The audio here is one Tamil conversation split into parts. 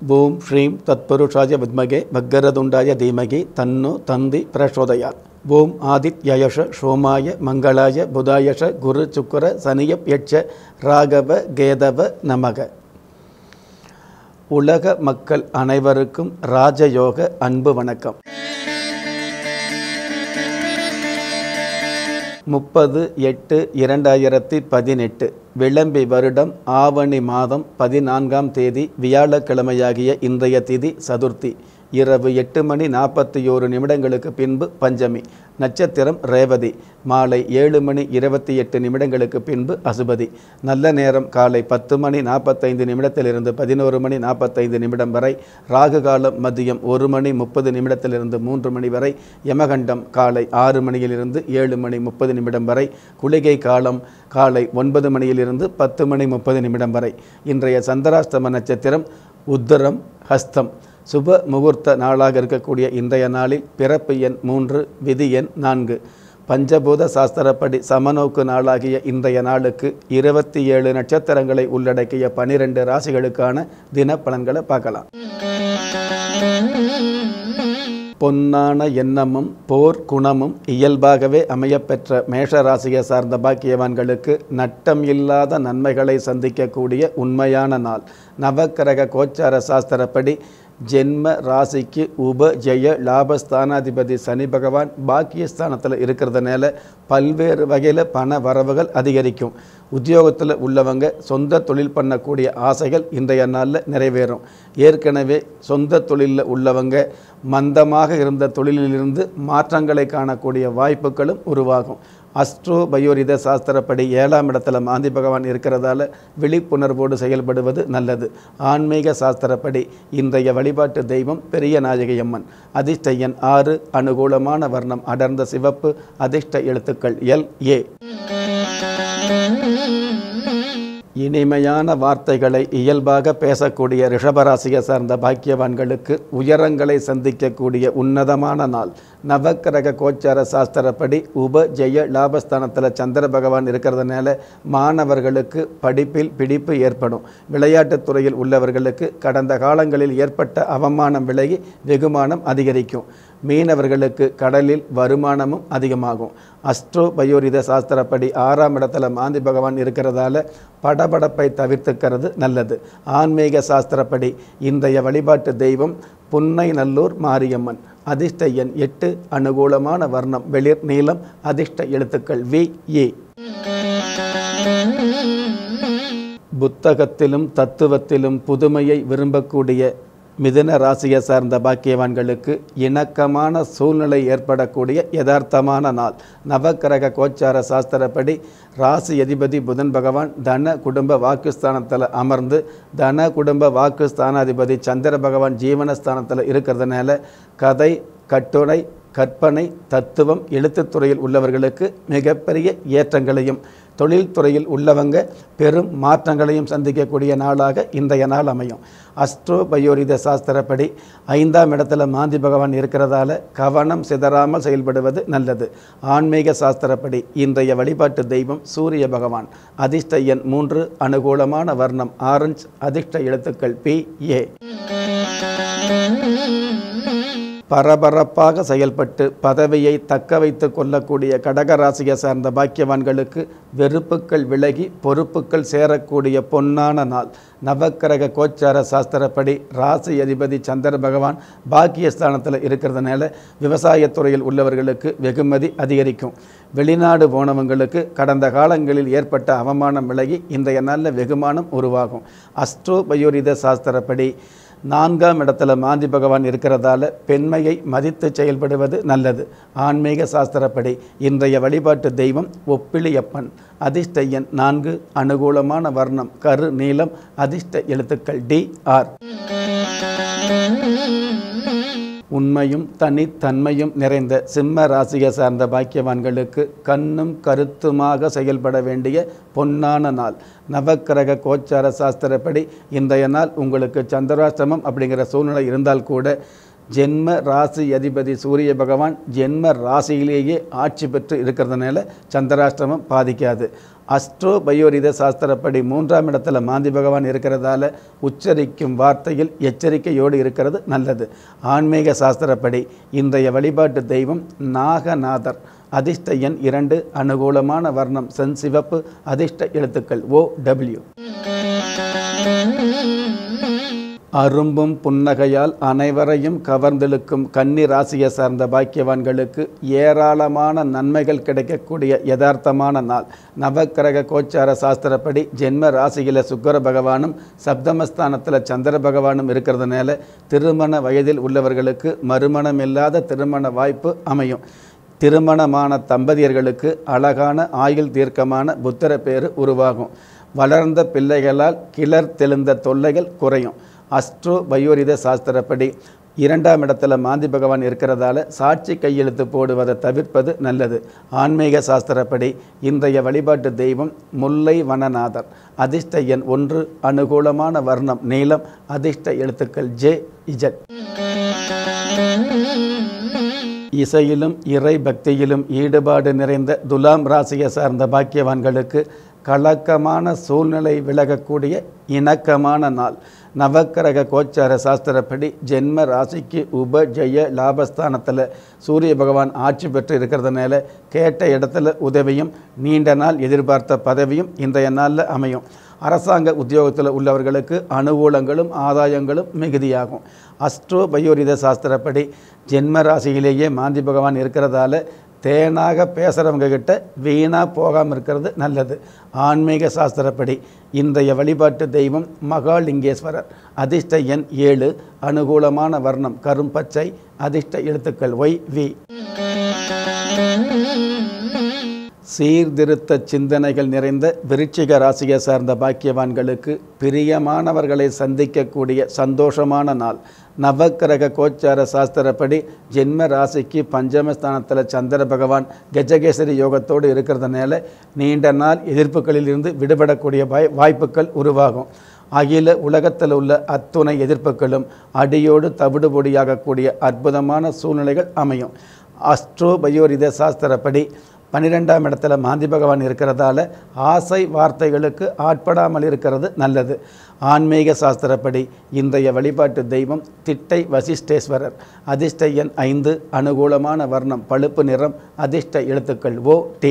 ஓம் ஸ்ரீம் தத்புருஷாய வித்மகே பக்கரதுண்டாய தீமகி தன்னு தந்தி பிரசோதயாத் ஓம் ஆதித்யயஷ சோமாய மங்களாய புதாயஷ குரு சுக்கர சனியப் யட்ச ராகவ கேதவ நமக உலக மக்கள் அனைவருக்கும் ராஜயோக அன்பு வணக்கம் முப்பது எட்டு இரண்டாயிரத்தி பதினெட்டு விளம்பி வருடம் ஆவணி மாதம் பதினான்காம் தேதி வியாழக்கிழமையாகிய இன்றைய திதி சதுர்த்தி இரவு எட்டு மணி நாற்பத்தி ஓரு நிமிடங்களுக்கு பின்பு பஞ்சமி நட்சத்திரம் ரேவதி மாலை ஏழு மணி இருபத்தி எட்டு நிமிடங்களுக்கு பின்பு அசுபதி நல்ல நேரம் காலை பத்து மணி நாற்பத்தைந்து நிமிடத்திலிருந்து பதினோரு மணி நாற்பத்தைந்து நிமிடம் வரை ராகு காலம் மதியம் ஒரு மணி முப்பது நிமிடத்திலிருந்து மூன்று மணி வரை யமகண்டம் காலை ஆறு மணியிலிருந்து ஏழு மணி முப்பது நிமிடம் வரை குளிகை காலம் காலை ஒன்பது மணியிலிருந்து பத்து மணி முப்பது நிமிடம் வரை இன்றைய சந்திராஷ்டம நட்சத்திரம் உத்தரம் ஹஸ்தம் சுப முகூர்த்த நாளாக இருக்கக்கூடிய இன்றைய நாளில் பிறப்பு எண் மூன்று விதி எண் நான்கு பஞ்சபூத சாஸ்திரப்படி சமநோக்கு நாளாகிய இன்றைய நாளுக்கு இருபத்தி ஏழு நட்சத்திரங்களை உள்ளடக்கிய பனிரெண்டு ராசிகளுக்கான தின பலன்களை பார்க்கலாம் பொன்னான எண்ணமும் போர் குணமும் இயல்பாகவே அமையப்பெற்ற மேஷ ராசியை சார்ந்த பாக்கியவான்களுக்கு நட்டம் இல்லாத நன்மைகளை சந்திக்கக்கூடிய உண்மையான நாள் நவக்கிரக கோச்சார சாஸ்திரப்படி ஜென்ம ராசிக்கு உப ஜெய லாபஸ்தானாதிபதி சனி பகவான் பாக்கியஸ்தானத்தில் இருக்கிறதுனால பல்வேறு வகையில் பண வரவுகள் அதிகரிக்கும் உத்தியோகத்தில் உள்ளவங்க சொந்த தொழில் பண்ணக்கூடிய ஆசைகள் இன்றைய நாளில் நிறைவேறும் ஏற்கனவே சொந்த தொழிலில் உள்ளவங்க மந்தமாக இருந்த தொழிலிலிருந்து மாற்றங்களை காணக்கூடிய வாய்ப்புகளும் உருவாகும் அஸ்ட்ரோ பயோரித சாஸ்திரப்படி ஏழாம் இடத்துல மாந்தி பகவான் இருக்கிறதால விழிப்புணர்வோடு செயல்படுவது நல்லது ஆன்மீக சாஸ்திரப்படி இன்றைய வழிபாட்டு தெய்வம் பெரிய நாயகியம்மன் அதிர்ஷ்ட எண் ஆறு அனுகூலமான வர்ணம் அடர்ந்த சிவப்பு அதிர்ஷ்ட எழுத்துக்கள் எல் ஏ இனிமையான வார்த்தைகளை இயல்பாக பேசக்கூடிய ரிஷபராசியை சார்ந்த பாக்கியவான்களுக்கு உயரங்களை சந்திக்கக்கூடிய உன்னதமான நாள் நவக்கிரக கோச்சார சாஸ்திரப்படி உப ஜெய லாபஸ்தானத்தில் சந்திர பகவான் இருக்கிறதுனால மாணவர்களுக்கு படிப்பில் பிடிப்பு ஏற்படும் விளையாட்டுத் துறையில் உள்ளவர்களுக்கு கடந்த காலங்களில் ஏற்பட்ட அவமானம் விலகி வெகுமானம் அதிகரிக்கும் மீனவர்களுக்கு கடலில் வருமானமும் அதிகமாகும் அஸ்ட்ரோ பயோரித சாஸ்திரப்படி ஆறாம் இடத்துல மாந்தி பகவான் இருக்கிறதால படபடப்பை தவிர்த்துக்கிறது நல்லது ஆன்மீக சாஸ்திரப்படி இன்றைய வழிபாட்டு தெய்வம் புன்னை நல்லூர் மாரியம்மன் அதிர்ஷ்ட எண் எட்டு அனுகூலமான வர்ணம் வெளிர் நீளம் அதிர்ஷ்ட எழுத்துக்கள் வி ஏ புத்தகத்திலும் தத்துவத்திலும் புதுமையை விரும்பக்கூடிய மிதுன ராசியை சார்ந்த பாக்கியவான்களுக்கு இணக்கமான சூழ்நிலை ஏற்படக்கூடிய யதார்த்தமான நாள் நவக்கிரக கோச்சார சாஸ்திரப்படி ராசி அதிபதி புதன் பகவான் தன குடும்ப வாக்குஸ்தானத்தில் அமர்ந்து தன குடும்ப வாக்குஸ்தானாதிபதி சந்திர பகவான் ஜீவனஸ்தானத்தில் இருக்கிறதுனால கதை கட்டுரை கற்பனை தத்துவம் எழுத்துத்துறையில் உள்ளவர்களுக்கு மிகப்பெரிய ஏற்றங்களையும் தொழில்துறையில் உள்ளவங்க பெரும் மாற்றங்களையும் சந்திக்கக்கூடிய நாளாக இன்றைய நாள் அமையும் அஸ்ட்ரோ பயோரித சாஸ்திரப்படி ஐந்தாம் இடத்துல மாந்தி பகவான் இருக்கிறதால கவனம் சிதறாமல் செயல்படுவது நல்லது ஆன்மீக சாஸ்திரப்படி இன்றைய வழிபாட்டு தெய்வம் சூரிய பகவான் அதிர்ஷ்ட எண் மூன்று அனுகூலமான வர்ணம் ஆரஞ்சு அதிர்ஷ்ட எழுத்துக்கள் பி ஏ பரபரப்பாக செயல்பட்டு பதவியை தக்க வைத்து கொள்ளக்கூடிய கடகராசியை சார்ந்த பாக்கியவான்களுக்கு வெறுப்புக்கள் விலகி பொறுப்புகள் சேரக்கூடிய பொன்னான நாள் நவக்கிரக கோச்சார சாஸ்திரப்படி ராசி அதிபதி சந்திர பகவான் பாக்கியஸ்தானத்தில் இருக்கிறதுனால விவசாயத்துறையில் உள்ளவர்களுக்கு வெகுமதி அதிகரிக்கும் வெளிநாடு போனவங்களுக்கு கடந்த காலங்களில் ஏற்பட்ட அவமானம் விலகி இன்றைய நாளில் வெகுமானம் உருவாகும் அஸ்ட்ரோ பயோரித சாஸ்திரப்படி நான்காம் இடத்துல மாந்தி பகவான் இருக்கிறதால பெண்மையை மதித்து செயல்படுவது நல்லது ஆன்மீக சாஸ்திரப்படி இன்றைய வழிபாட்டு தெய்வம் ஒப்பிலியப்பன் அதிர்ஷ்ட எண் நான்கு அனுகூலமான வர்ணம் கரு நீளம் அதிர்ஷ்ட எழுத்துக்கள் டி ஆர் உண்மையும் தனித்தன்மையும் நிறைந்த சிம்ம ராசியை சார்ந்த பாக்கியவான்களுக்கு கண்ணும் கருத்துமாக செயல்பட வேண்டிய பொன்னான நாள் நவக்கிரக கோச்சார சாஸ்திரப்படி இன்றைய நாள் உங்களுக்கு சந்திராஷ்டமம் அப்படிங்கிற சூழ்நிலை இருந்தால் கூட ஜென்ம ராசி அதிபதி சூரிய பகவான் ஜென்ம ராசியிலேயே ஆட்சி பெற்று இருக்கிறதுனால சந்திராஷ்டிரமம் பாதிக்காது அஸ்ட்ரோ பயோரித சாஸ்திரப்படி மூன்றாம் இடத்துல மாந்தி பகவான் இருக்கிறதால உச்சரிக்கும் வார்த்தையில் எச்சரிக்கையோடு இருக்கிறது நல்லது ஆன்மீக சாஸ்திரப்படி இன்றைய வழிபாட்டு தெய்வம் நாகநாதர் அதிர்ஷ்ட எண் இரண்டு அனுகூலமான வர்ணம் சென் சிவப்பு அதிர்ஷ்ட எழுத்துக்கள் ஓ டபிள்யூ அரும்பும் புன்னகையால் அனைவரையும் கவர்ந்தெழுக்கும் கன்னி ராசியை சார்ந்த பாக்கியவான்களுக்கு ஏராளமான நன்மைகள் கிடைக்கக்கூடிய யதார்த்தமான நாள் நவக்கிரக கோச்சார சாஸ்திரப்படி ஜென்ம ராசியில் சுக்கர பகவானும் சப்தமஸ்தானத்தில் சந்திர பகவானும் இருக்கிறதுனால திருமண வயதில் உள்ளவர்களுக்கு மறுமணம் இல்லாத திருமண வாய்ப்பு அமையும் திருமணமான தம்பதியர்களுக்கு அழகான ஆயுள் தீர்க்கமான புத்திர பேறு உருவாகும் வளர்ந்த பிள்ளைகளால் கிளர் தெளிந்த தொல்லைகள் குறையும் அஸ்ட்ரோ பயோரித சாஸ்திரப்படி இரண்டாம் இடத்துல மாந்தி பகவான் இருக்கிறதால சாட்சி கையெழுத்து போடுவதை தவிர்ப்பது நல்லது ஆன்மீக சாஸ்திரப்படி இன்றைய வழிபாட்டு தெய்வம் முல்லை வனநாதர் அதிர்ஷ்ட எண் ஒன்று அனுகூலமான வர்ணம் நீளம் அதிர்ஷ்ட எழுத்துக்கள் ஜே இஜட் இசையிலும் இறை பக்தியிலும் ஈடுபாடு நிறைந்த துலாம் ராசியை சார்ந்த பாக்கியவான்களுக்கு கலக்கமான சூழ்நிலை விலகக்கூடிய இணக்கமான நாள் நவக்கிரக கோச்சார சாஸ்திரப்படி ஜென்ம ராசிக்கு உப ஜெய லாபஸ்தானத்தில் சூரிய பகவான் ஆட்சி பெற்று இருக்கிறதுனால கேட்ட இடத்துல உதவியும் நீண்ட நாள் எதிர்பார்த்த பதவியும் இன்றைய நாளில் அமையும் அரசாங்க உத்தியோகத்தில் உள்ளவர்களுக்கு அனுகூலங்களும் ஆதாயங்களும் மிகுதியாகும் அஸ்ட்ரோ பயோரித சாஸ்திரப்படி ஜென்ம ராசியிலேயே மாந்தி பகவான் இருக்கிறதால தேனாக பேசுகிறவங்க கிட்ட வீணாக போகாமல் இருக்கிறது நல்லது ஆன்மீக சாஸ்திரப்படி இன்றைய வழிபாட்டு தெய்வம் மகாலிங்கேஸ்வரர் அதிர்ஷ்ட எண் ஏழு அனுகூலமான வர்ணம் கரும்பச்சை அதிர்ஷ்ட எழுத்துக்கள் ஒய் வி சீர்திருத்த சிந்தனைகள் நிறைந்த விருச்சிக ராசியை சார்ந்த பாக்கியவான்களுக்கு பிரியமானவர்களை சந்திக்கக்கூடிய சந்தோஷமான நாள் நவக்கிரக கோச்சார சாஸ்திரப்படி ஜென்ம ராசிக்கு பஞ்சமஸ்தானத்தில் சந்திர பகவான் கஜகேசரி யோகத்தோடு இருக்கிறதுனால நீண்ட நாள் எதிர்ப்புகளிலிருந்து விடுபடக்கூடிய வாய் வாய்ப்புகள் உருவாகும் அகில உலகத்தில் உள்ள அத்துணை எதிர்ப்புகளும் அடியோடு தவிடுபொடியாகக்கூடிய அற்புதமான சூழ்நிலைகள் அமையும் அஸ்ட்ரோ பயோரித சாஸ்திரப்படி பன்னிரெண்டாம் இடத்துல மாந்தி பகவான் இருக்கிறதால ஆசை வார்த்தைகளுக்கு ஆட்படாமல் இருக்கிறது நல்லது ஆன்மீக சாஸ்திரப்படி இன்றைய வழிபாட்டு தெய்வம் திட்டை வசிஷ்டேஸ்வரர் அதிர்ஷ்ட எண் ஐந்து அனுகூலமான வர்ணம் பழுப்பு நிறம் அதிர்ஷ்ட எழுத்துக்கள் ஓ டி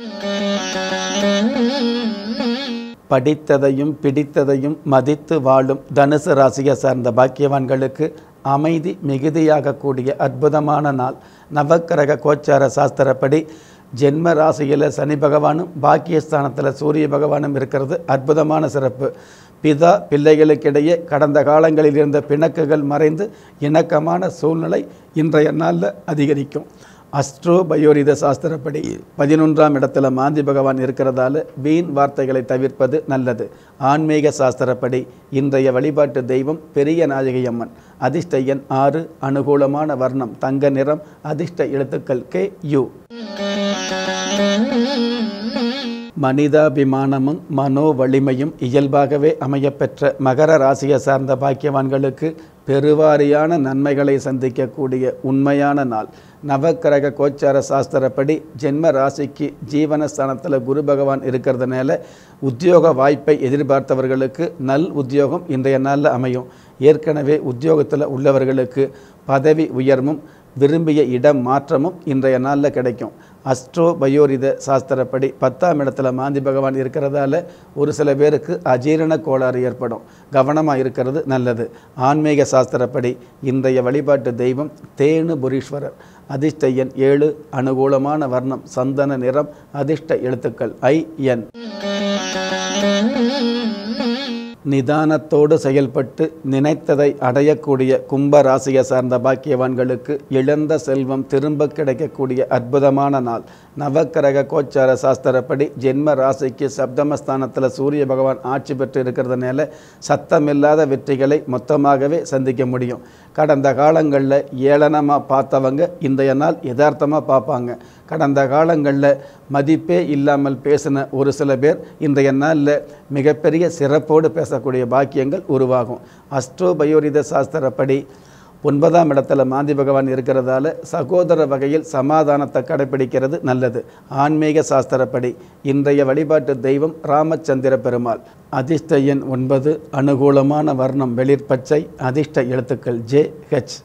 படித்ததையும் பிடித்ததையும் மதித்து வாழும் தனுசு ராசியை சார்ந்த பாக்கியவான்களுக்கு அமைதி மிகுதியாகக்கூடிய அற்புதமான நாள் நவக்கிரக கோச்சார சாஸ்திரப்படி ஜென்ம ராசியில் சனி பகவானும் பாக்கியஸ்தானத்தில் சூரிய பகவானும் இருக்கிறது அற்புதமான சிறப்பு பிதா பிள்ளைகளுக்கிடையே கடந்த காலங்களில் இருந்த பிணக்குகள் மறைந்து இணக்கமான சூழ்நிலை இன்றைய நாளில் அதிகரிக்கும் அஸ்ட்ரோ பயோரித சாஸ்திரப்படி பதினொன்றாம் இடத்துல மாந்தி பகவான் இருக்கிறதால வீண் வார்த்தைகளை தவிர்ப்பது நல்லது ஆன்மீக சாஸ்திரப்படி இன்றைய வழிபாட்டு தெய்வம் பெரிய நாயகி அம்மன் அதிர்ஷ்ட எண் ஆறு அனுகூலமான வர்ணம் தங்க நிறம் அதிர்ஷ்ட எழுத்துக்கள் கே யு மனிதாபிமானமும் மனோ வலிமையும் இயல்பாகவே அமையப்பெற்ற மகர ராசியை சார்ந்த பாக்கியவான்களுக்கு பெருவாரியான நன்மைகளை சந்திக்கக்கூடிய உண்மையான நாள் நவக்கிரக கோச்சார சாஸ்திரப்படி ஜென்ம ராசிக்கு ஜீவனஸ்தானத்தில் குரு பகவான் இருக்கிறதுனால உத்தியோக வாய்ப்பை எதிர்பார்த்தவர்களுக்கு நல் உத்தியோகம் இன்றைய நாளில் அமையும் ஏற்கனவே உத்தியோகத்தில் உள்ளவர்களுக்கு பதவி உயர்வும் விரும்பிய இடம் மாற்றமும் இன்றைய நாளில் கிடைக்கும் அஸ்ட்ரோ பயோரித சாஸ்திரப்படி பத்தாம் இடத்துல மாந்தி பகவான் இருக்கிறதால ஒரு சில பேருக்கு அஜீரண கோளாறு ஏற்படும் கவனமாக இருக்கிறது நல்லது ஆன்மீக சாஸ்திரப்படி இன்றைய வழிபாட்டு தெய்வம் தேனு புரீஸ்வரர் அதிர்ஷ்ட எண் ஏழு அனுகூலமான வர்ணம் சந்தன நிறம் அதிர்ஷ்ட எழுத்துக்கள் ஐ என் நிதானத்தோடு செயல்பட்டு நினைத்ததை அடையக்கூடிய கும்ப ராசியை சார்ந்த பாக்கியவான்களுக்கு இழந்த செல்வம் திரும்ப கிடைக்கக்கூடிய அற்புதமான நாள் நவக்கிரக கோச்சார சாஸ்திரப்படி ஜென்ம ராசிக்கு சப்தமஸ்தானத்தில் சூரிய பகவான் ஆட்சி பெற்று இருக்கிறதுனால சத்தமில்லாத வெற்றிகளை மொத்தமாகவே சந்திக்க முடியும் கடந்த காலங்களில் ஏளனமாக பார்த்தவங்க இன்றைய நாள் யதார்த்தமாக பார்ப்பாங்க கடந்த காலங்களில் மதிப்பே இல்லாமல் பேசின ஒரு சில பேர் இன்றைய நாளில் மிகப்பெரிய சிறப்போடு பேசக்கூடிய பாக்கியங்கள் உருவாகும் அஸ்ட்ரோ பயோரித சாஸ்திரப்படி ஒன்பதாம் இடத்துல மாந்தி பகவான் இருக்கிறதால சகோதர வகையில் சமாதானத்தை கடைபிடிக்கிறது நல்லது ஆன்மீக சாஸ்திரப்படி இன்றைய வழிபாட்டு தெய்வம் ராமச்சந்திர பெருமாள் அதிர்ஷ்ட எண் ஒன்பது அனுகூலமான வர்ணம் வெளிர்பச்சை அதிர்ஷ்ட எழுத்துக்கள் ஜே ஹெச்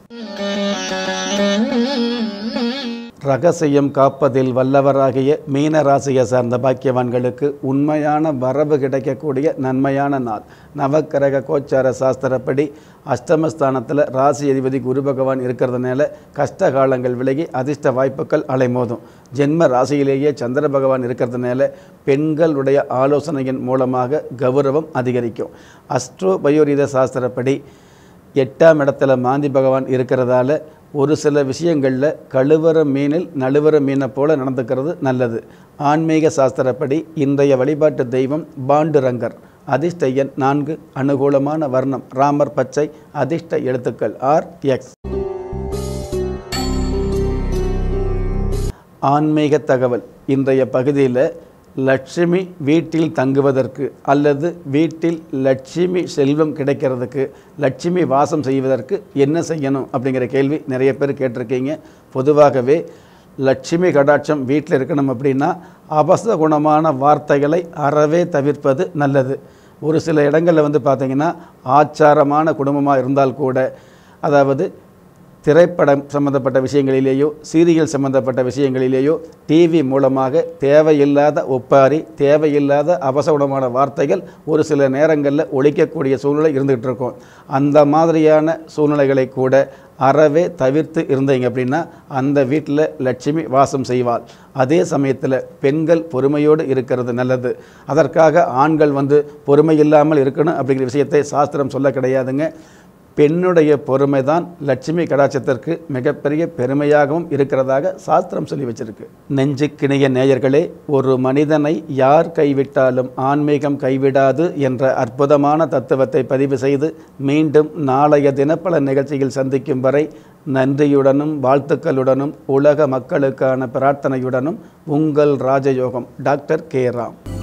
ரகசியம் காப்பதில் வல்லவராகிய மீன ராசியை சார்ந்த பாக்கியவான்களுக்கு உண்மையான வரவு கிடைக்கக்கூடிய நன்மையான நாள் நவக்கிரக கோச்சார சாஸ்திரப்படி அஷ்டமஸ்தானத்தில் ராசி அதிபதி குரு பகவான் இருக்கிறதுனால கஷ்ட காலங்கள் விலகி அதிர்ஷ்ட வாய்ப்புகள் அலைமோதும் ஜென்ம ராசியிலேயே சந்திர பகவான் இருக்கிறதுனால பெண்களுடைய ஆலோசனையின் மூலமாக கௌரவம் அதிகரிக்கும் அஸ்ட்ரோ பயோரீத சாஸ்திரப்படி எட்டாம் இடத்துல மாந்தி பகவான் இருக்கிறதால ஒரு சில விஷயங்களில் கழுவற மீனில் நழுவற மீனை போல நடந்துக்கிறது நல்லது ஆன்மீக சாஸ்திரப்படி இன்றைய வழிபாட்டு தெய்வம் பாண்டுரங்கர் அதிர்ஷ்ட எண் நான்கு அனுகூலமான வர்ணம் ராமர் பச்சை அதிர்ஷ்ட எழுத்துக்கள் ஆர் எக்ஸ் ஆன்மீக தகவல் இன்றைய பகுதியில் லட்சுமி வீட்டில் தங்குவதற்கு அல்லது வீட்டில் லட்சுமி செல்வம் கிடைக்கிறதுக்கு லட்சுமி வாசம் செய்வதற்கு என்ன செய்யணும் அப்படிங்கிற கேள்வி நிறைய பேர் கேட்டிருக்கீங்க பொதுவாகவே லட்சுமி கடாட்சம் வீட்டில் இருக்கணும் அப்படின்னா அபசகுணமான வார்த்தைகளை அறவே தவிர்ப்பது நல்லது ஒரு சில இடங்களில் வந்து பார்த்திங்கன்னா ஆச்சாரமான குடும்பமாக இருந்தால் கூட அதாவது திரைப்படம் சம்பந்தப்பட்ட விஷயங்களிலேயோ சீரியல் சம்பந்தப்பட்ட விஷயங்களிலேயோ டிவி மூலமாக தேவையில்லாத ஒப்பாரி தேவையில்லாத அவசகுணமான வார்த்தைகள் ஒரு சில நேரங்களில் ஒழிக்கக்கூடிய சூழ்நிலை இருந்துகிட்டு இருக்கும் அந்த மாதிரியான சூழ்நிலைகளை கூட அறவே தவிர்த்து இருந்தீங்க அப்படின்னா அந்த வீட்டில் லட்சுமி வாசம் செய்வாள் அதே சமயத்தில் பெண்கள் பொறுமையோடு இருக்கிறது நல்லது அதற்காக ஆண்கள் வந்து பொறுமை இல்லாமல் இருக்கணும் அப்படிங்கிற விஷயத்தை சாஸ்திரம் சொல்ல கிடையாதுங்க பெண்ணுடைய பொறுமை தான் லட்சுமி கடாட்சத்திற்கு மிகப்பெரிய பெருமையாகவும் இருக்கிறதாக சாஸ்திரம் சொல்லி வச்சிருக்கு நெஞ்சுக்கிணைய நேயர்களே ஒரு மனிதனை யார் கைவிட்டாலும் ஆன்மீகம் கைவிடாது என்ற அற்புதமான தத்துவத்தை பதிவு செய்து மீண்டும் நாளைய தினப்பல நிகழ்ச்சியில் சந்திக்கும் வரை நன்றியுடனும் வாழ்த்துக்களுடனும் உலக மக்களுக்கான பிரார்த்தனையுடனும் உங்கள் ராஜயோகம் டாக்டர் கே ராம்